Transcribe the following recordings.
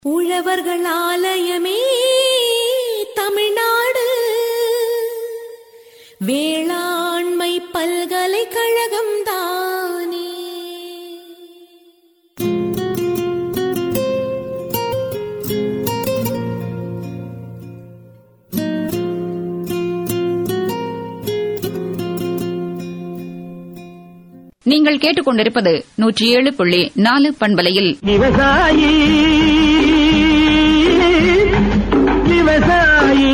உழவர்கள் ஆலயமே தமிழ்நாடு வேளாண்மை பல்கலைக்கழகம் தானே நீங்கள் கேட்டுக்கொண்டிருப்பது நூற்றி ஏழு புள்ளி நாலு பண்பலையில் விவசாயி விவசாயி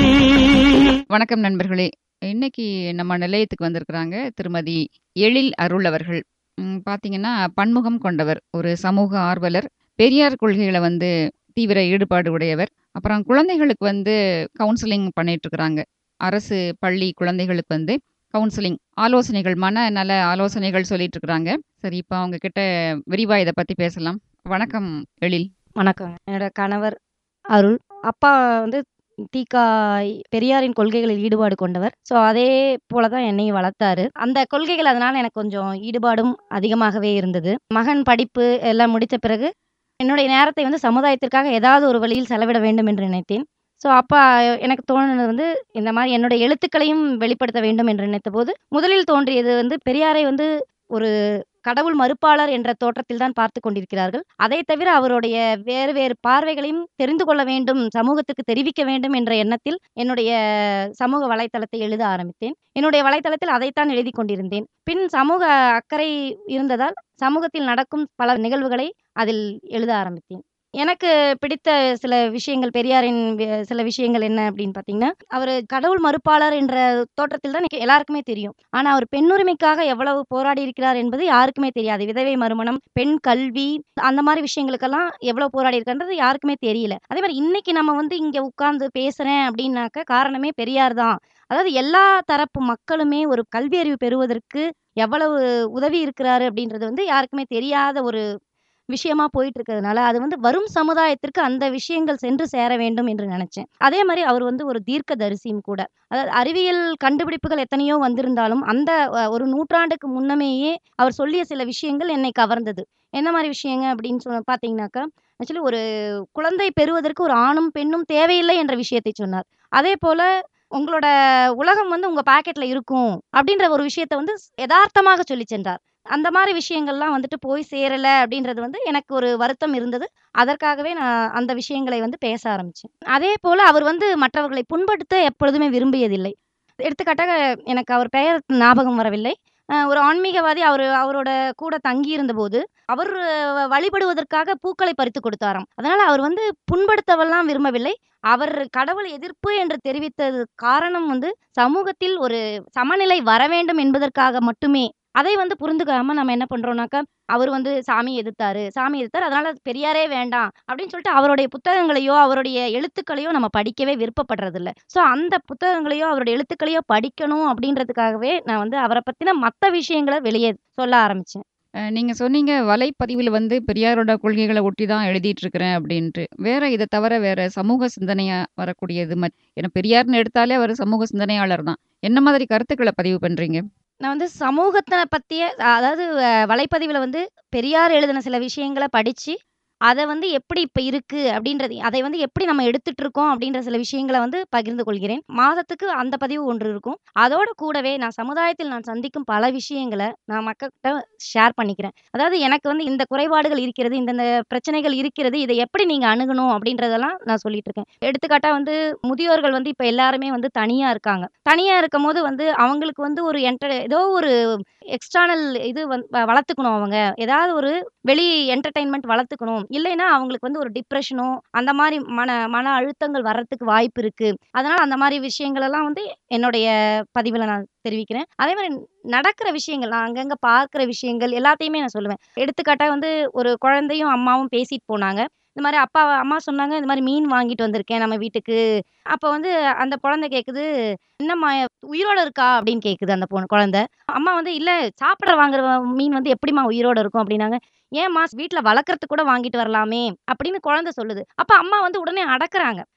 வணக்கம் நண்பர்களே இன்னைக்கு நம்ம நிலையத்துக்கு வந்திருக்கிறாங்க திருமதி எழில் அருள் அவர்கள் ம், பாத்தீங்கன்னா பன்முகம் கொண்டவர் ஒரு சமூக ஆர்வலர் பெரியார் கொள்கைகளை வந்து தீவிர ஈடுபாடு உடையவர் அப்புறம் குழந்தைகளுக்கு வந்து கவுன்சிலிங் பண்ணிட்டு இருக்கிறாங்க அரசு பள்ளி குழந்தைகளுக்கு வந்து கவுன்சிலிங் ஆலோசனைகள் மன நல ஆலோசனைகள் சொல்லிட்டு இருக்கிறாங்க சரி இப்போ அவங்க கிட்ட விரிவா இதை பத்தி பேசலாம் வணக்கம் எழில் வணக்கங்க என்னோட கணவர் அருள் அப்பா வந்து தீகா பெரியாரின் கொள்கைகளில் ஈடுபாடு கொண்டவர் ஸோ அதே போல தான் என்னையும் வளர்த்தாரு அந்த கொள்கைகள் அதனால எனக்கு கொஞ்சம் ஈடுபாடும் அதிகமாகவே இருந்தது மகன் படிப்பு எல்லாம் முடித்த பிறகு என்னுடைய நேரத்தை வந்து சமுதாயத்திற்காக ஏதாவது ஒரு வழியில் செலவிட வேண்டும் என்று நினைத்தேன் ஸோ அப்பா எனக்கு தோணுனது வந்து இந்த மாதிரி என்னுடைய எழுத்துக்களையும் வெளிப்படுத்த வேண்டும் என்று நினைத்த போது முதலில் தோன்றியது வந்து பெரியாரை வந்து ஒரு கடவுள் மறுப்பாளர் என்ற தோற்றத்தில் தான் பார்த்து கொண்டிருக்கிறார்கள் அதை தவிர அவருடைய வேறு வேறு பார்வைகளையும் தெரிந்து கொள்ள வேண்டும் சமூகத்துக்கு தெரிவிக்க வேண்டும் என்ற எண்ணத்தில் என்னுடைய சமூக வலைத்தளத்தை எழுத ஆரம்பித்தேன் என்னுடைய வலைத்தளத்தில் அதைத்தான் எழுதி கொண்டிருந்தேன் பின் சமூக அக்கறை இருந்ததால் சமூகத்தில் நடக்கும் பல நிகழ்வுகளை அதில் எழுத ஆரம்பித்தேன் எனக்கு பிடித்த சில விஷயங்கள் பெரியாரின் வி- சில விஷயங்கள் என்ன அப்படின்னு பார்த்தீங்கன்னா அவர் கடவுள் மறுப்பாளர் என்ற தோற்றத்தில் தான் எனக்கு எல்லாருக்குமே தெரியும் ஆனா அவர் பெண்ணுரிமைக்காக எவ்வளவு போராடி இருக்கிறார் என்பது யாருக்குமே தெரியாது விதவை மறுமணம் பெண் கல்வி அந்த மாதிரி விஷயங்களுக்கெல்லாம் எவ்வளவு போராடி இருக்கின்றது யாருக்குமே தெரியல அதே மாதிரி இன்னைக்கு நம்ம வந்து இங்க உட்கார்ந்து பேசுறேன் அப்படின்னாக்க காரணமே பெரியார் தான் அதாவது எல்லா தரப்பு மக்களுமே ஒரு கல்வி அறிவு பெறுவதற்கு எவ்வளவு உதவி இருக்கிறாரு அப்படின்றது வந்து யாருக்குமே தெரியாத ஒரு விஷயமா போயிட்டு இருக்கிறதுனால அது வந்து வரும் சமுதாயத்திற்கு அந்த விஷயங்கள் சென்று சேர வேண்டும் என்று நினைச்சேன் அதே மாதிரி அவர் வந்து ஒரு தீர்க்க தரிசியும் கூட அதாவது அறிவியல் கண்டுபிடிப்புகள் எத்தனையோ வந்திருந்தாலும் அந்த அஹ், ஒரு நூற்றாண்டுக்கு முன்னமேயே அவர் சொல்லிய சில விஷயங்கள் என்னை கவர்ந்தது என்ன மாதிரி விஷயங்க அப்படின்னு சொன்ன பார்த்தீங்கன்னாக்கா ஆக்சுவலி ஒரு குழந்தை பெறுவதற்கு ஒரு ஆணும் பெண்ணும் தேவையில்லை என்ற விஷயத்தை சொன்னார் அதே போல உங்களோட உலகம் வந்து உங்க பாக்கெட்ல இருக்கும் அப்படின்ற ஒரு விஷயத்த வந்து யதார்த்தமாக சொல்லி சென்றார் அந்த மாதிரி விஷயங்கள்லாம் வந்துட்டு போய் சேரல அப்படின்றது வந்து எனக்கு ஒரு வருத்தம் இருந்தது அதற்காகவே நான் அந்த விஷயங்களை வந்து பேச ஆரம்பிச்சேன் அதே போல அவர் வந்து மற்றவர்களை புண்படுத்த எப்பொழுதுமே விரும்பியதில்லை எடுத்துக்காட்டாக எனக்கு அவர் பெயர் ஞாபகம் வரவில்லை அஹ் ஒரு ஆன்மீகவாதி அவர் அவரோட கூட தங்கி இருந்தபோது அவர் அஹ், வழிபடுவதற்காக பூக்களை பறித்து கொடுத்தாராம் அதனால அவர் வந்து புண்படுத்தவெல்லாம் விரும்பவில்லை அவர் கடவுள் எதிர்ப்பு என்று தெரிவித்தது காரணம் வந்து சமூகத்தில் ஒரு சமநிலை வர வேண்டும் என்பதற்காக மட்டுமே அதை வந்து புரிந்துக்காம நம்ம என்ன பண்றோம்னாக்கா அவர் வந்து சாமி எதிர்த்தாரு சாமி எதிர்த்தாரு அதனால பெரியாரே வேண்டாம் அப்படின்னு சொல்லிட்டு அவருடைய புத்தகங்களையோ அவருடைய எழுத்துக்களையோ நம்ம படிக்கவே விருப்பப்படுறது இல்ல ஸோ அந்த புத்தகங்களையோ அவருடைய எழுத்துக்களையோ படிக்கணும் அப்படின்றதுக்காகவே நான் வந்து அவரை பத்தின மற்ற விஷயங்களை வெளியே சொல்ல ஆரம்பிச்சேன் அஹ், நீங்க சொன்னீங்க வலைப்பதிவில் வந்து பெரியாரோட கொள்கைகளை ஒட்டி தான் எழுதிட்டு இருக்கிறேன் அப்படின்ட்டு வேற இதை தவிர வேற சமூக சிந்தனையா வரக்கூடியது மத்- ஏன்னா பெரியார்னு எடுத்தாலே அவர் சமூக சிந்தனையாளர் தான் என்ன மாதிரி கருத்துக்களை பதிவு பண்றீங்க நான் வந்து சமூகத்தை பற்றிய அதாவது அஹ், வலைப்பதிவில் வந்து பெரியார் எழுதின சில விஷயங்களை படித்து அதை வந்து எப்படி இப்போ இருக்கு அப்படின்றது அதை வந்து எப்படி நம்ம எடுத்துட்டு இருக்கோம் அப்படின்ற சில விஷயங்களை வந்து பகிர்ந்து கொள்கிறேன் மாதத்துக்கு அந்த பதிவு ஒன்று இருக்கும் அதோட கூடவே நான் சமுதாயத்தில் நான் சந்திக்கும் பல விஷயங்களை நான் மக்கள்கிட்ட ஷேர் பண்ணிக்கிறேன் அதாவது எனக்கு வந்து இந்த குறைபாடுகள் இருக்கிறது இந்த பிரச்சனைகள் இருக்கிறது இதை எப்படி நீங்கள் அணுகணும் அப்படின்றதெல்லாம் நான் சொல்லிட்டு இருக்கேன் எடுத்துக்காட்டா வந்து முதியோர்கள் வந்து இப்போ எல்லாருமே வந்து தனியாக இருக்காங்க தனியாக இருக்கும் போது வந்து அவங்களுக்கு வந்து ஒரு என்டர் ஏதோ ஒரு எக்ஸ்டர்னல் இது வந்து வ- வளர்த்துக்கணும் அவங்க ஏதாவது ஒரு வெளி என்டர்டைன்மெண்ட் வளர்த்துக்கணும் இல்லைன்னா அவங்களுக்கு வந்து ஒரு டிப்ரெஷனோ அந்த மாதிரி மன மன அழுத்தங்கள் வர்றதுக்கு வாய்ப்பு இருக்கு அதனால அந்த மாதிரி விஷயங்கள் எல்லாம் வந்து என்னுடைய பதிவில் நான் தெரிவிக்கிறேன் அதே மாதிரி நடக்கிற விஷயங்கள் நான் அங்கங்க பார்க்குற விஷயங்கள் எல்லாத்தையுமே நான் சொல்லுவேன் எடுத்துக்காட்டா வந்து ஒரு குழந்தையும் அம்மாவும் பேசிட்டு போனாங்க இந்த மாதிரி அப்பா அம்மா சொன்னாங்க இந்த மாதிரி மீன் வாங்கிட்டு வந்திருக்கேன் நம்ம வீட்டுக்கு அப்போ வந்து அந்த குழந்தை கேட்குது என்னம்மா உயிரோட இருக்கா அப்படின்னு கேட்குது அந்த பொண்ணு குழந்தை அம்மா வந்து இல்ல சாப்பிட வாங்குற மீன் வந்து எப்படிம்மா உயிரோட இருக்கும் அப்படின்னாங்க ஏம்மா வீட்ல வளர்க்கறதுக்கு கூட வாங்கிட்டு வரலாமே அப்படின்னு குழந்தை சொல்லுது அப்ப அம்மா வந்து உடனே அடக்குறாங்க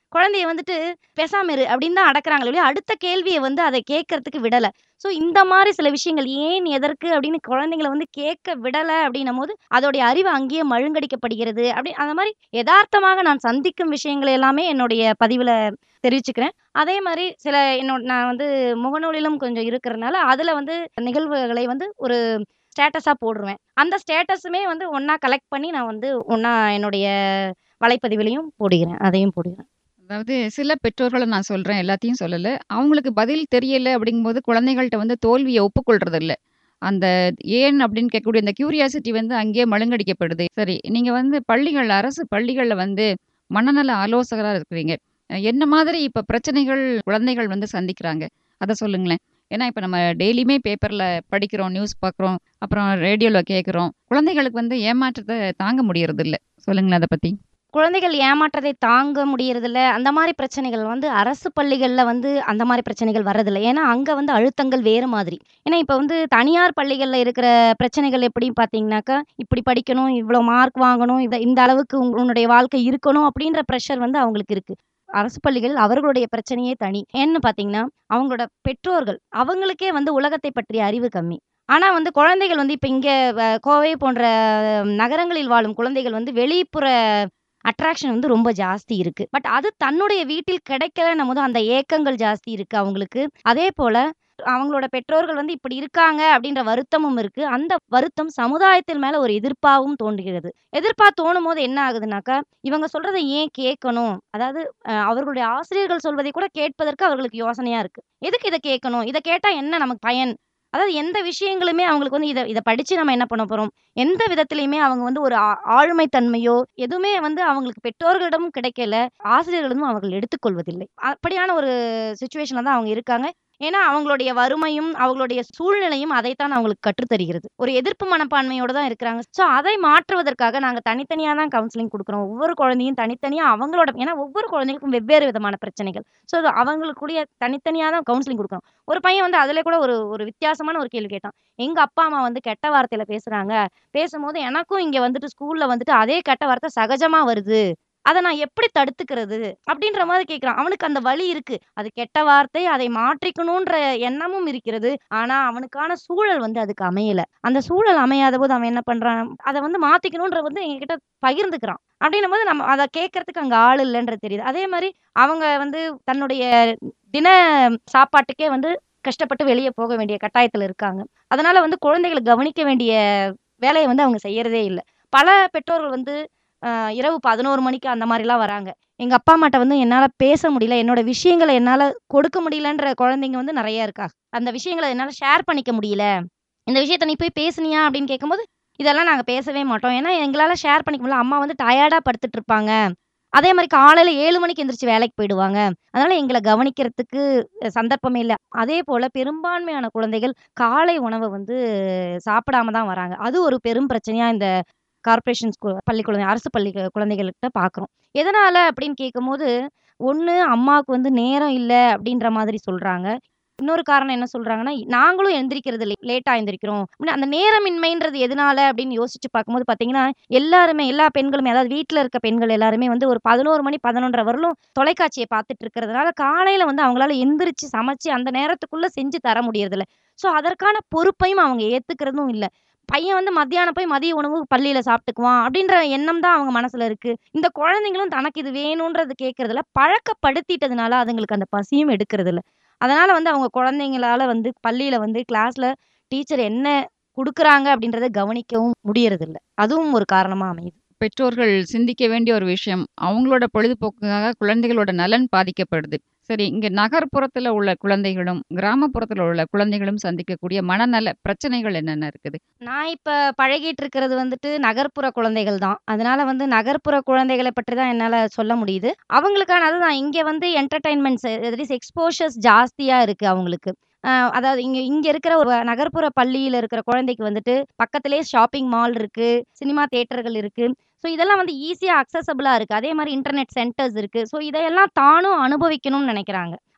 குழந்தைய வந்துட்டு பேசாம இரு அப்படின்னு தான் அடக்குறாங்களே ஒழிய அடுத்த கேள்விய வந்து அதை கேட்கறதுக்கு விடல. ஸோ இந்த மாரி சில விஷயங்கள் ஏன், எதற்கு அப்படின்னு குழந்தைங்கள வந்து கேட்க விடல அப்படின்னும்போது, அதோடைய அறிவு அங்கேயே மழுங்கடிக்கப்படுகிறது. அப்படி அந்த மாரி எதார்த்தமாக நான் சந்திக்கும் விஷயங்கள் எல்லாமே என்னுடைய பதிவுல தெரிவிச்சுக்கிறேன். அதே மாரி சில என்னோட நான் வந்து முகநூலிலும் கொஞ்சம் இருக்கிறனால, அதுல வந்து நிகழ்வுகளை வந்து ஒரு ஸ்டேட்டஸா போடுருவேன். அந்த ஸ்டேட்டஸுமே வந்து ஒண்ணா கலெக்ட் பண்ணி நான் வந்து ஒண்ணா என்னுடைய வலைப்பதிவிலயும் போடுகிறேன். அதையும் போடுகிறேன். அதாவது சில பெற்றோர்கள நான் சொல்றேன், எல்லாத்தையும் சொல்லல. அவங்களுக்கு பதில் தெரியல அப்படிங்கும்போது குழந்தைகள்ட்ட வந்து தோல்விய ஒப்புக்கொள்றதில்ல. அந்த ஏன் அப்படின்னு கேட்கக்கூடிய அந்த கியூரியாசிட்டி வந்து அங்கேயே மழுங்கடிக்கப்படுது. சரி, நீங்க வந்து பள்ளிகள் அரசு பள்ளிகள்ல வந்து மனநல ஆலோசகரா இருக்கிறீங்க. அ என்ன மாதிரி இப்ப பிரச்சனைகள் குழந்தைகள் வந்து சந்திக்கிறாங்க? அத சொல்லுங்களேன். ஏன்னா, இப்ப நம்ம டெய்லியுமே பேப்பர்ல படிக்கிறோம், நியூஸ் பார்க்குறோம், அப்புறம் ரேடியோல கேட்குறோம். குழந்தைகளுக்கு வந்து ஏமாற்றத்த தாங்க முடியறதில்ல. சொல்லுங்களேன் அத பத்தி. குழந்தைகள் ஏமாற்றத்தை தாங்க முடியறதில்ல. அந்த மாரி பிரச்சனைகள் வந்து அரசு பள்ளிகள்ல வந்து அந்த மாரி பிரச்சனைகள் வர்றதில்ல. ஏன்னா, அங்க வந்து அழுத்தங்கள் வேறு மாதிரி. ஏன்னா, இப்ப வந்து தனியார் பள்ளிகள்ல இருக்கிற பிரச்சனைகள் எப்படின்னு பார்த்தீங்கன்னாக்கா, இப்படி படிக்கணும், இவ்வளோ மார்க் வாங்கணும், இத இந்த அளவுக்கு உன் உன்னுடைய வாழ்க்கை இருக்கணும் அப்படின்ற பிரஷர் வந்து அவங்களுக்கு இருக்கு. அரசு பள்ளிகளில் அவர்களுடைய பிரச்சனையே தனி. ஏன்னு பார்த்தீங்கன்னா, அவங்களோட பெற்றோர்கள் அவங்களுக்கே வந்து உலகத்தை பற்றிய அறிவு கம்மி. ஆனா வந்து குழந்தைகள் வந்து இப்ப இங்க வ கோவை போன்ற நகரங்களில் வாழும் குழந்தைகள் வந்து வெளிப்புற அட்ராக்ஷன் வந்து ரொம்ப ஜாஸ்தி இருக்கு. பட் அது தன்னுடைய வீட்டில் கிடைக்கலன்னும்போது அந்த ஏக்கங்கள் ஜாஸ்தி இருக்கு அவங்களுக்கு. அதேபோல அவங்களோட பெற்றோர்கள் வந்து இப்படி இருக்காங்க அப்படின்ற வருத்தமும் இருக்கு. அந்த வருத்தம் சமுதாயத்தின் மேல ஒரு எதிர்ப்பாவும் தோன்றுகிறது. எதிர்ப்பா தோணும்போது என்ன ஆகுதுனாக்கா, இவங்க சொல்றத ஏன் கேட்கணும்? அதாவது அ அவர்களுடைய ஆசிரியர்கள் சொல்வதை கூட கேட்பதற்கு அவர்களுக்கு யோசனையா இருக்கு. எதுக்கு இத கேட்கணும்? இத கேட்டா என்ன நமக்கு பயன்? அதாவது எந்த விஷயங்களுமே அவங்களுக்கு வந்து இத இத படிச்சு நம்ம என்ன பண்ண போறோம்? எந்த விதத்திலயுமே அவங்க வந்து ஒரு ஆ ஆளுமை தன்மையோ, எதுவுமே வந்து அவங்களுக்கு பெற்றோர்களிடமும் கிடைக்கல. ஆசிரியர்களிடமும் அவர்கள் எடுத்துக்கொள்வதில்லை. அப்படியான ஒரு சிச்சுவேஷன்ல தான் அவங்க இருக்காங்க. ஏன்னா, அவங்களுடைய வறுமையும், அவங்களுடைய சூழ்நிலையும் அதைத்தான் அவங்களுக்கு கற்றுத் தருகிறது. ஒரு எதிர்ப்பு மனப்பான்மையோட தான் இருக்கிறாங்க. ஸோ அதை மாற்றுவதற்காக நாங்க தனித்தனியா தான் கவுன்சிலிங் குடுக்குறோம். ஒவ்வொரு குழந்தையும் தனித்தனியா அவங்களோட ஏன்னா ஒவ்வொரு குழந்தைகளுக்கும் வெவ்வேறு விதமான பிரச்சனைகள். ஸோ அவங்களுக்குரிய தனித்தனியா தான் கவுன்சிலிங் குடுக்குறோம். ஒரு பையன் வந்து அதிலே கூட ஒரு ஒரு வித்தியாசமான ஒரு கேள்வி கேட்டான். எங்க அப்பா, அம்மா வந்து கெட்ட வார்த்தையில பேசுறாங்க. பேசும்போது எனக்கும் இங்க வந்துட்டு ஸ்கூல்ல வந்துட்டு அதே கெட்ட வார்த்தை சகஜமா வருது. அத நான் எப்படி தடுத்துக்கிறது? அப்படின்ற மாரி கேட்கிறான். அவனுக்கு அந்த வலி இருக்கு. அது கெட்ட வார்த்தை, அதை மாற்றிக்கணுன்ற எண்ணமும் இருக்கிறது. ஆனா, அவனுக்கான சூழல் வந்து அதுக்கு அமையல. அந்த சூழல் அமையாதபோது அவன் என்ன பண்றான்? அத வந்து மாத்திக்கணுன்ற வந்து எங்ககிட்ட பகிர்ந்துக்கிறான். அப்படின்னும்போது நம்ம அத கேட்கறதுக்கு அங்க ஆள் இல்லன்றது தெரியுது. அதே மாரி அவங்க வந்து தன்னுடைய தின சாப்பாட்டுக்கே வந்து கஷ்டப்பட்டு வெளிய போக வேண்டிய கட்டாயத்துல இருக்காங்க. அதனால வந்து குழந்தைகள கவனிக்க வேண்டிய வேலைய வந்து அவங்க செய்யறதே இல்ல. பல பெற்றோர்கள் வந்து அ இரவு 11 மணிக்கு அந்த மாரிலாம் வராங்க. எங்க அப்பா, அம்மாட்ட வந்து என்னால பேச முடியல. என்னோட விஷயங்கள என்னால கொடுக்க முடியலன்ற குழந்தைங்க வந்து நெறைய இருக்காங்க. அந்த விஷயங்கள என்னால ஷேர் பண்ணிக்க முடியல. இந்த விஷயத்த நீ போய் பேசுனியா? அப்படின்னு கேட்கும்போது, இதெல்லாம் நாங்க பேசவே மாட்டோம். ஏன்னா, எங்களால ஷேர் பண்ணிக்க முடியல. அம்மா வந்து டயர்டா படுத்துட்டு இருப்பாங்க. அதே மாரி காலையில 7 மணிக்கு எந்திரிச்சு வேலைக்கு போயிடுவாங்க. அதனால எங்கள கவனிக்கிறதுக்கு சந்தர்ப்பமே இல்ல. அதேபோல பெரும்பான்மையான குழந்தைகள் காலை உணவ வந்து சாப்பிடாம தான் வராங்க. அது ஒரு பெரும் பிரச்சனையா இந்த கார்ப்பரேஷன் ஸ்கூல் பள்ளி குழந்தை அரசு பள்ளி குழந்தைகள்கிட்ட பார்க்குறோம். எதனால அப்படின்னு கேட்கும்போது, ஒண்ணு அம்மாவுக்கு வந்து நேரம் இல்ல அப்படின்ற மாதிரி சொல்றாங்க. இன்னொரு காரணம் என்ன சொல்றாங்கன்னா, நாங்களும் எந்திரிக்கிறது லே லேட்டா எந்திரிக்கிறோம். அந்த நேரமின்மைன்றது எதனால அப்படின்னு யோசிச்சு பார்க்கும்போது பார்த்தீங்கன்னா, எல்லாருமே எல்லா பெண்களுமே அதாவது வீட்ல இருக்க பெண்கள் எல்லாருமே வந்து ஒரு 11 மணி 11:30 வரலும் தொலைக்காட்சிய பார்த்துட்டு இருக்கிறதுனால, காலையில வந்து அவங்களால எந்திரிச்சு சமைச்சு அந்த நேரத்துக்குள்ள செஞ்சு தர முடியறதில்ல. ஸோ அதற்கான பொறுப்பையும் அவங்க ஏத்துக்கிறதும் இல்ல. பையன் வந்து மத்தியானம் போய் மதிய உணவு பள்ளியில சாப்பிட்டுக்குவான் அப்படின்ற எண்ணம் தான் அவங்க மனசுல இருக்கு. இந்த குழந்தைங்களும் தனக்கு இது வேணும்ன்றது கேட்கறதில்ல. பழக்கப்படுத்திட்டதுனால அதுங்களுக்கு அந்த பசியும் எடுக்கிறதில்ல. அதனால வந்து அவங்க குழந்தைங்களால வந்து பள்ளியில வந்து கிளாஸ்ல டீச்சர் என்ன குடுக்குறாங்க அப்படின்றத கவனிக்கவும் முடியறதில்ல. அதுவும் ஒரு காரணமா அமையுது. பெற்றோர்கள் சிந்திக்க வேண்டிய ஒரு விஷயம். அவங்களோட பொழுதுபோக்குக்காக குழந்தைகளோட நலன் பாதிக்கப்படுது. சரி, இங்க நகர்ப்புறத்துல உள்ள குழந்தைகளும், கிராமப்புறத்துல உள்ள குழந்தைகளும் சந்திக்கக்கூடிய மனநல பிரச்சனைகள் என்னென்ன இருக்குது? நான் இப்ப பழகிட்டு இருக்கிறது வந்துட்டு நகர்ப்புற குழந்தைகள் தான். அதனால வந்து நகர்ப்புற குழந்தைகள பற்றி தான் என்னால சொல்ல முடியுது. அவங்களுக்கான அதுதான் இங்க வந்து என்டர்டெயின்மெண்ட்ஸ் தட் இஸ் எக்ஸ்போஷர்ஸ் ஜாஸ்தியா இருக்கு அவங்களுக்கு. அ அதாவது இங்க இங்க இருக்கிற ஒரு நகர்ப்புற பள்ளியில இருக்கிற குழந்தைக்கு வந்துட்டு பக்கத்திலேயே ஷாப்பிங் மால் இருக்கு, சினிமா தியேட்டர்கள் இருக்கு. ஸோ இதெல்லாம் வந்து ஈஸியா அக்சஸபிளா இருக்கு. அதே மாரி இன்டர்நெட் சென்டர்ஸ் இருக்கு. ஸோ இதையெல்லாம் தானும் அனுபவிக்கணும்னு நெனைக்கிறாங்க.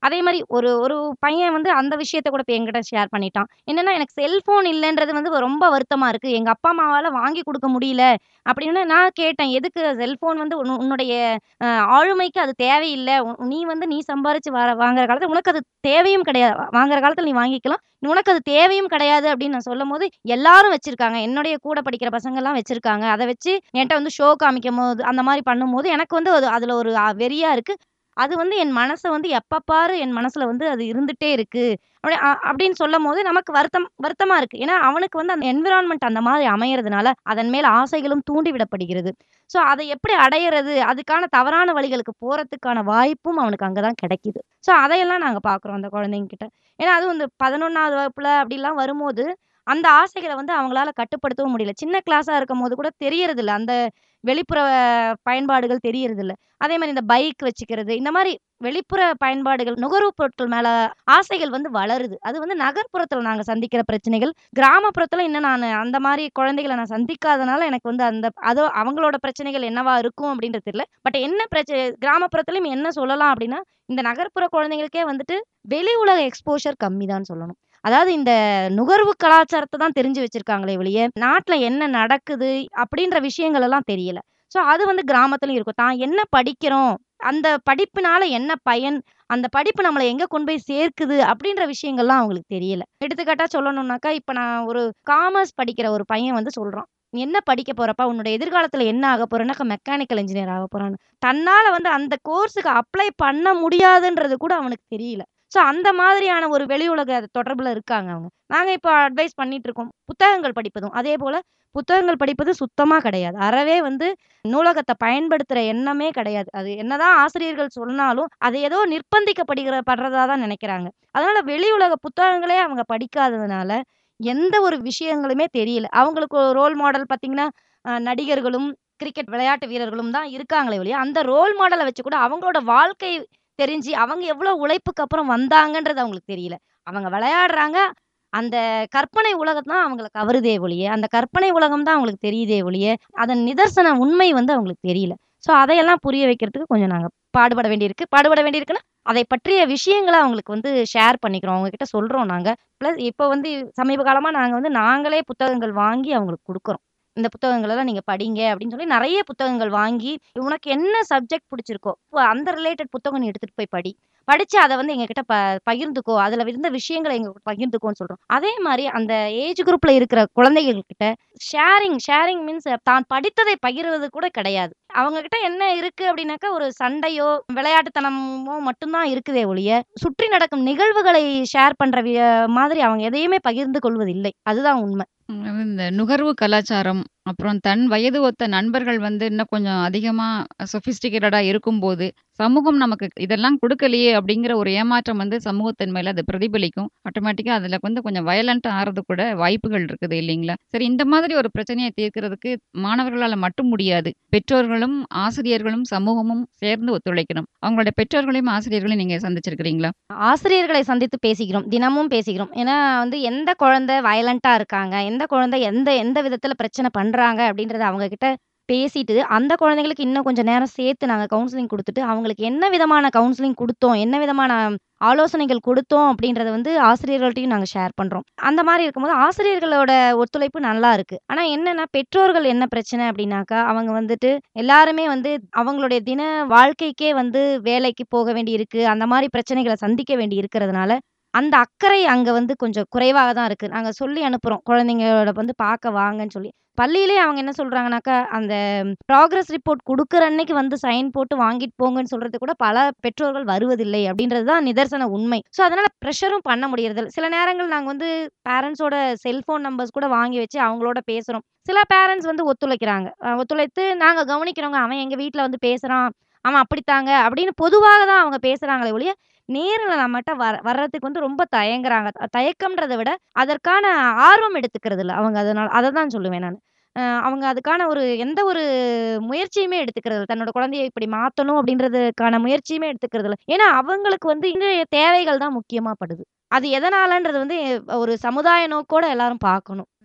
அதே மாரி ஒரு ஒரு பையன் வந்து அந்த விஷயத்த கூட இப்ப என்கிட்ட ஷேர் பண்ணிட்டான். என்னன்னா, "எனக்கு செல்ஃபோன் இல்லன்றது வந்து ரொம்ப வருத்தமா இருக்கு. எங்க அப்பா, அம்மாவால வாங்கி குடுக்க முடியல." அப்படின்னு நான் கேட்டேன். "எதுக்கு செல்ஃபோன் வந்து உன் உன்னுடைய அ ஆளுமைக்கு அது தேவையில்ல. உ நீ வந்து நீ சம்பாரிச்சு வர வாங்குற காலத்துல உனக்கு அது தேவையும் கிடையாது. வாங்குற காலத்துல நீ வாங்கிக்கலாம். உனக்கு அது தேவையும் கிடையாது." அப்படின்னு நான் சொல்லும்போது, எல்லாரும் வச்சிருக்காங்க. என்னுடைய கூட படிக்கிற பசங்கலாம் வச்சிருக்காங்க. அத வச்சு என்ட்ட வந்து ஷோ காமிக்கும்போது, அந்த மாரி பண்ணும்போது எனக்கு வந்து அது அதுல ஒரு அ வெறியா இருக்கு. அது வந்து என் மனச வந்து எப்ப பாரு என் மனசுல வந்து அது இருந்துட்டே இருக்கு. அப்படி அ அப்படின்னு சொல்லும்போது நமக்கு வருத்தம் வருத்தமா இருக்கு. ஏன்னா, அவனுக்கு வந்து அந்த என்விரான்மென்ட் அந்த மாரி அமையறதுனால, அதன் மேல் ஆசைகளும் தூண்டிவிடப்படுகிறது. ஸோ, அத எப்படி அடையறது? அதுக்கான தவறான வழிகளுக்கு போறதுக்கான வாய்ப்பும் அவனுக்கு அங்க தான் கிடைக்குது. ஸோ, அதையெல்லாம் நாங்க பார்க்குறோம் அந்த குழந்தைங்க கிட்ட. ஏன்னா, அதுவும் இந்த 11வது வகுப்புல அப்படிலாம் வரும்போது, அந்த ஆசைகள வந்து அவங்களால கட்டுப்படுத்தவும் முடியல. சின்ன கிளாஸா இருக்கும்போது கூட தெரியறதில்ல. அந்த வெளிப்புற பயன்பாடுகள் தெரியறதில்ல. அதே மாரி இந்த பைக் வச்சுக்கிறது, இந்த மாரி வெளிப்புற பயன்பாடுகள், நுகர்வு பொருட்கள் மேல ஆசைகள் வந்து வளருது. அது வந்து நகர்ப்புறத்துல நாங்க சந்திக்கிற பிரச்சனைகள். கிராமப்புறத்துல இன்னும் நானு அந்த மாரி குழந்தைகள நான் சந்திக்காதனால எனக்கு வந்து அந்த அதோ அவங்களோட பிரச்சனைகள் என்னவா இருக்கும் அப்படின்றது தெரியல. பட் என்ன பிரச்ச கிராமப்புறத்துலயும் என்ன சொல்லலாம் அப்படின்னா, இந்த நகர்ப்புற குழந்தைகளுக்கே வந்துட்டு வெளி உலக எக்ஸ்போஷர் கம்மி தான் சொல்லணும். அதாவது இந்த நுகர்வு கலாச்சாரத்த தான் தெரிஞ்சு வச்சிருக்காங்களே ஒழிய, நாட்ல என்ன நடக்குது அப்படின்ற விஷயங்கள் எல்லாம் தெரியல. ஸோ, அது வந்து கிராமத்துலயும் இருக்கும். தான் என்ன படிக்கிறோம்? அந்த படிப்பினால என்ன பயன்? அந்த படிப்பு நம்மள எங்க கொண்டு போய் சேர்க்குது? அப்படின்ற விஷயங்கள்லாம் அவங்களுக்கு தெரியல. எடுத்துக்காட்டா சொல்லணும்னாக்கா, இப்ப நான் ஒரு காமர்ஸ் படிக்கிற ஒரு பையன் வந்து சொல்றான். "நீ என்ன படிக்க போறப்பா? உன்னுடைய எதிர்காலத்துல என்ன ஆகப் போறேன்னாக்கா, மெக்கானிக்கல் இன்ஜினியர் ஆகப் போறான்னு." தன்னால வந்து அந்த கோர்ஸுக்கு அப்ளை பண்ண முடியாதுன்றது கூட அவனுக்கு தெரியல. ஸோ, அந்த மாதிரியான ஒரு வெளி உலக தொடர்புல இருக்காங்க அவங்க. நாங்க இப்ப அட்வைஸ் பண்ணிட்டு இருக்கோம். புத்தகங்கள் படிப்பதும். அதேபோல புத்தகங்கள் படிப்பது சுத்தமா கிடையாது. அறவே வந்து நூலகத்த பயன்படுத்துற எண்ணமே கிடையாது. அது என்னதான் ஆசிரியர்கள் சொன்னாலும், அது ஏதோ நிர்பந்திக்கப்படுகிற படுறதா தான் நெனைக்கிறாங்க. அதனால வெளி உலக புத்தகங்களே அவங்க படிக்காததுனால, எந்த ஒரு விஷயங்களுமே தெரியல. அவங்களுக்கு ஒரு ரோல் மாடல் பார்த்தீங்கன்னா, அ நடிகர்களும், கிரிக்கெட் விளையாட்டு வீரர்களும் தான் இருக்காங்களே ஒழிய, அந்த ரோல் மாடல வச்சு கூட அவங்களோட வாழ்க்கை தெரிஞ்சு, அவங்க எவ்வளோ உழைப்புக்கு அப்புறம் வந்தாங்கன்றது அவங்களுக்கு தெரியல. அவங்க விளையாடுறாங்க. அந்த கற்பனை உலகம் தான் அவங்கள கவருதே ஒழிய, அந்த கற்பனை உலகம் தான் அவங்களுக்கு தெரியுதே ஒழிய, அதன் நிதர்சன உண்மை வந்து அவங்களுக்கு தெரியல. ஸோ, அதையெல்லாம் புரிய வைக்கிறதுக்கு கொஞ்சம் நாங்க பாடுபட வேண்டியிருக்கு. பாடுபட வேண்டியிருக்குன்னா, அதை பற்றிய விஷயங்கள அவங்களுக்கு வந்து ஷேர் பண்ணிக்கிறோம். அவங்க கிட்ட சொல்றோம் நாங்க. பிளஸ் இப்ப வந்து சமீப காலமா நாங்க வந்து நாங்களே புத்தகங்கள் வாங்கி அவங்களுக்கு குடுக்குறோம். இந்த புத்தகங்களெல்லாம் நீங்க படிங்க அப்படின்னு சொல்லி நெறைய புத்தகங்கள் வாங்கி, உனக்கு என்ன சப்ஜெக்ட் புடிச்சிருக்கோ, அந்த ரிலேட்டட் புத்தகம் நீ எடுத்துட்டு போய் படி. படிச்சு அத வந்து எங்ககிட்ட ப பகிர்ந்துக்கோ. அதுல இருந்த விஷயங்கள எங்க பகிர்ந்துக்கோன்னு சொல்றோம். அதே மாரி அந்த ஏஜ் குரூப்ல இருக்கிற குழந்தைகள் கிட்ட ஷேரிங் ஷேரிங் மீன்ஸ் தான் படித்ததை பகிர்வது கூட கிடையாது. அவங்க கிட்ட என்ன இருக்கு அப்படின்னாக்கா, ஒரு சண்டையோ, விளையாட்டுத்தனமோ மட்டும் தான் இருக்குதே ஒழிய, சுற்றி நடக்கும் நிகழ்வுகளை ஷேர் பண்ற வி மாதிரி அவங்க எதையுமே பகிர்ந்து கொள்வதில்லை. அதுதான் உண்ம. ம். இந்த நுகர்வு கலாச்சாரம், அப்புறம் தன் வயது ஒத்த நண்பர்கள் வந்து இன்னும் கொஞ்சம் அதிகமா சொஃபிஸ்டிகேட்டடா இருக்கும்போது, சமூகம் நமக்கு இதெல்லாம் குடுக்கலையே அப்படிங்கிற ஒரு ஏமாற்றம் வந்து சமூகத்தின் மேல அது பிரதிபலிக்கும். ஆட்டோமேட்டிக்கா அதுல வந்து கொஞ்சம் வயலன்ட்டா ஆறதுக்கு கூட வாய்ப்புகள் இருக்குது இல்லைங்களா? சரி இந்த மாதிரி ஒரு பிரச்சனைய தீர்க்கிறதுக்கு மாணவர்களால மட்டும் முடியாது. பெற்றோர்களும், ஆசிரியர்களும், சமூகமும் சேர்ந்து ஒத்துழைக்கணும். அவங்களுடைய பெற்றோர்களையும், ஆசிரியர்களையும் நீங்க சந்திச்சிருக்கிறீங்களா? ஆசிரியர்களை சந்தித்து பேசிக்கிறோம். தினமும் பேசிக்கிறோம். ஏன்னா வந்து எந்த குழந்தை வயலன்ட்டா இருக்காங்க, எந்த குழந்தை எந்த எந்த விதத்துல பிரச்சனை பண்றாங்க அப்படின்றத அவங்க கிட்ட பேசிட்டு, அந்த குழந்தைங்களுக்கு இன்னும் கொஞ்சம் நேரம் சேர்த்து நாங்க கவுன்சிலிங் குடுத்துட்டு, அவங்களுக்கு என்ன விதமான கவுன்சிலிங் குடுத்தோம், என்ன விதமான ஆலோசனைகள் குடுத்தோம் அப்படின்றத வந்து ஆசிரியர்கள்ட்டயும் நாங்க ஷேர் பண்றோம். அந்த மாரி இருக்கும்போது ஆசிரியர்களோட ஒத்துழைப்பு நல்லா இருக்கு. ஆனா என்னன்னா, பெற்றோர்கள் என்ன பிரச்சனை அப்படின்னாக்கா, அவங்க வந்துட்டு எல்லாருமே வந்து அவங்களுடைய தின வாழ்க்கைக்கே வந்து வேலைக்கு போக வேண்டியிருக்கு. அந்த மாரி பிரச்சனைகள சந்திக்க வேண்டி இருக்கிறதுனால, அந்த அக்கறை அங்க வந்து கொஞ்சம் குறைவாக தான் இருக்கு. நாங்க சொல்லி அனுப்புறோம். குழந்தைங்களோட வந்து பார்க்க வாங்கன்னு சொல்லி. பள்ளியிலேயே அவங்க என்ன சொல்றாங்கனாக்கா, அந்த ப்ராக்ரஸ் ரிப்போர்ட் குடுக்குற அன்னைக்கு வந்து சைன் போட்டு வாங்கிட்டு போங்கன்னு சொல்றதுக்கு கூட பல பெற்றோர்கள் வருவதில்லை அப்படின்றது தான் நிதர்சன உண்மை. ஸோ அதனால பிரஷரும் பண்ண முடியறதில்ல. சில நேரங்கள் நாங்க வந்து பேரண்ட்ஸோட செல்ஃபோன் நம்பர்ஸ் கூட வாங்கி வச்சு அவங்களோட பேசுறோம். சில பேரண்ட்ஸ் வந்து ஒத்துழைக்கிறாங்க. அ ஒத்துழைத்து நாங்க கவனிக்கிறோங்க. அவன் எங்க வீட்ல வந்து பேசுறான். அவன் அப்படித்தாங்க அப்படின்னு பொதுவாக தான் அவங்க பேசுறாங்களே ஒழிய, நேர்ல நம்மட்ட வர வர்றதுக்கு வந்து ரொம்ப தயங்குறாங்க. தயக்கம்ன்றத விட, அதற்கான ஆர்வம் எடுத்துக்கிறதில்ல. அவங்க அதனால அத தான் சொல்லுவேன் நானு. அ அவங்க அதுக்கான ஒரு எந்த ஒரு முயற்சியுமே எடுத்துக்கிறதில்ல. தன்னோட குழந்தைய இப்படி மாத்தணும் அப்படின்றதுக்கான முயற்சியுமே எடுத்துக்கிறதில்ல. ஏன்னா அவங்களுக்கு வந்து இன்றைய தேவைகள் தான் முக்கியமா படுது. அது எதனாலன்றது வந்து ஒரு சமுதாய நோக்கோட எல்லாரும் பார்க்கணும்.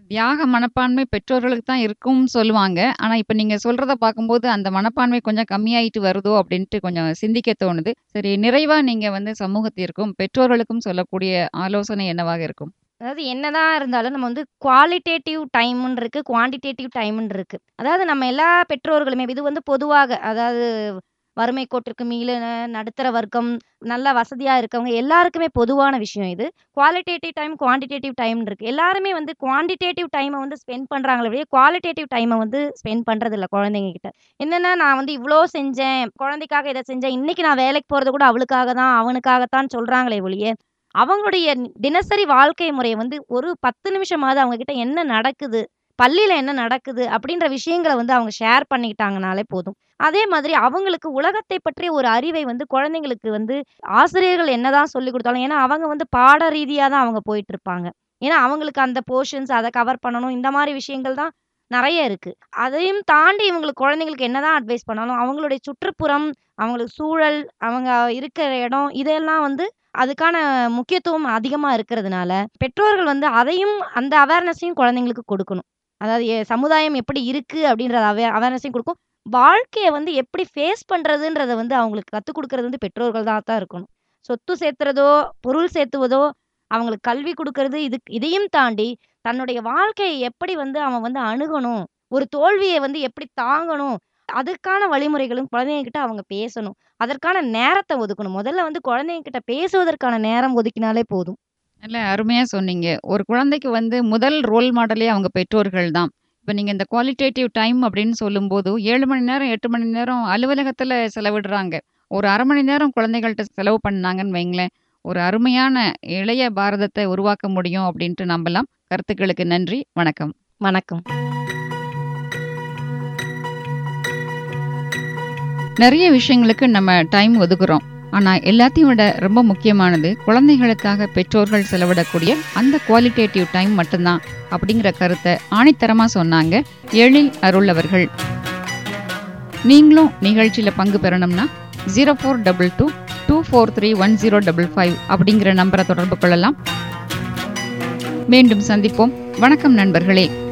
தியாக மனப்பான்மை பெற்றோர்களுக்கு தான் இருக்கும்னு சொல்லுவாங்க. ஆனா, இப்ப நீங்க சொல்றத பார்க்கும்போது, அந்த மனப்பான்மை கொஞ்சம் கம்மியாயிட்டு வருதோ! அப்டின்ட்டு கொஞ்சம் சிந்திக்க தோணுது. சரி, நிறைவா நீங்க வந்து சமூகத்திற்கும், பெற்றோர்களுக்கும் சொல்லக்கூடிய ஆலோசனை என்னவாக இருக்கும்? அதாவது என்னதான் இருந்தாலும் நம்ம வந்து குவாலிட்டேட்டிவ் டைம்ன்னு இருக்கு, குவான்டிடேட்டிவ் டைம்ன்னு இருக்கு. அதாவது நம்ம எல்லா பெற்றோர்களுமே இது வந்து பொதுவாக அதாவது வறுமை கோட்டிற்கு மீள நடுத்தர வர்க்கம், நல்ல வசதியா இருக்கவங்க எல்லாருக்குமே பொதுவான விஷயம் இது. குவாலிட்டேட்டிவ் டைம், குவான்டிடேட்டிவ் டைம்ன்னு இருக்கு. எல்லாருமே வந்து குவான்டிடேட்டிவ் டைம வந்து ஸ்பெண்ட் பண்றாங்களே ஒழிய, குவாலிட்டேட்டிவ் டைம வந்து ஸ்பெண்ட் பண்றதில்ல குழந்தைங்க கிட்ட. என்னன்னா, நான் வந்து இவ்ளோ செஞ்சேன், குழந்தைக்காக இத செஞ்சேன், இன்னைக்கு நான் வேலைக்கு போறது கூட அவளுக்காக தான், அவனுக்காக தான் சொல்றாங்களே ஒழிய, அவங்களுடைய தினசரி வாழ்க்கை முறைய வந்து ஒரு 10 நிமிஷமாவது அவங்க கிட்ட என்ன நடக்குது? பள்ளியில என்ன நடக்குது? அப்டின்ற விஷயங்கள வந்து அவங்க ஷேர் பண்ணிக்கிட்டாங்கனாலே போதும். அதே மாதிரி அவங்களுக்கு உலகத்தை பற்றிய ஒரு அறிவை வந்து குழந்தைங்களுக்கு வந்து ஆசிரியர்கள் என்னதான் சொல்லிக் குடுத்தாலும் ஏன்னா, அவங்க வந்து பாட ரீதியா தான் அவங்க போயிட்டுருப்பாங்க. ஏன்னா, அவங்களுக்கு அந்த போர்ஷன்ஸ் அத கவர் பண்ணணும். இந்த மாரி விஷயங்கள் தான் நெறைய இருக்கு. அதையும் தாண்டி இவங்களுக்கு குழந்தைங்களுக்கு என்னதான் அட்வைஸ் பண்ணாலும், அவங்களுடைய சுற்றுப்புறம், அவங்களுக்கு சூழல், அவங்க இருக்கிற இடம், இதெல்லாம் வந்து அதுக்கான முக்கியத்துவம் அதிகமா இருக்கிறதுனால, பெற்றோர்கள் வந்து அதையும் அந்த அவேர்னஸையும் குழந்தைங்களுக்கு கொடுக்கணும். அதாவது எ சமுதாயம் எப்படி இருக்கு? அப்டின்ற அவே அவேர்னஸையும் குடுக்கும். வாழ்க்கைய வந்து எப்படி ஃபேஸ் பண்றதுன்றத வந்து அவங்களுக்கு கத்துக் குடுக்குறது வந்து பெற்றோர்கள் தான் தான் இருக்கணும். சொத்து சேர்த்துறதோ, பொருள் சேர்த்துவதோ, அவங்களுக்கு கல்வி குடுக்குறது, இது இதையும் தாண்டி தன்னுடைய வாழ்க்கைய எப்படி வந்து அவன் வந்து அணுகணும்? ஒரு தோல்விய வந்து எப்படி தாங்கணும்? அதுக்கான வழிமுறைகளும் குழந்தைங்க கிட்ட அவங்க பேசணும். அதற்கான நேரத்த ஒதுக்கணும். முதல்ல வந்து குழந்தைங்க கிட்ட பேசுவதற்கான நேரம் ஒதுக்கினாலே போதும். நல்ல அருமையா சொன்னீங்க. ஒரு குழந்தைக்கு வந்து முதல் ரோல் மாடலே அவங்க பெற்றோர்கள் தான். இப்ப நீங்க இந்த குவாலிட்டேட்டிவ் டைம் அப்டின்னு சொல்லும்போது, 7 மணி நேரம், 8 மணி நேரம் அலுவலகத்துல செலவிடுறாங்க. ஒரு 1/2 மணி நேரம் குழந்தைகள்ட்ட செலவு பண்ணாங்கன்னு வைங்களேன், ஒரு அருமையான இளைய பாரதத்த உருவாக்க முடியும் அப்டின்ட்டு நம்பலாம். கருத்துக்களுக்கு நன்றி. வணக்கம். வணக்கம். நெறைய விஷயங்களுக்கு நம்ம டைம் ஒதுக்குறோம். ஆனா, எல்லாத்தையும் விட ரொம்ப முக்கியமானது, குழந்தைகளுக்காக பெற்றோர்கள் செலவிடக்கூடிய அந்த குவாலிட்டேட்டிவ் டைம் மட்டும்தான். அப்டிங்கிற கருத்த ஆணித்தரமா சொன்னாங்க. எழில் அருள் அவர்கள். நீங்களும் நிகழ்ச்சியில பங்கு பெறணும்னா, 0422 2431055 அப்டிங்கிற நம்பர தொடர்பு கொள்ளலாம். மீண்டும் சந்திப்போம். வணக்கம் நண்பர்களே!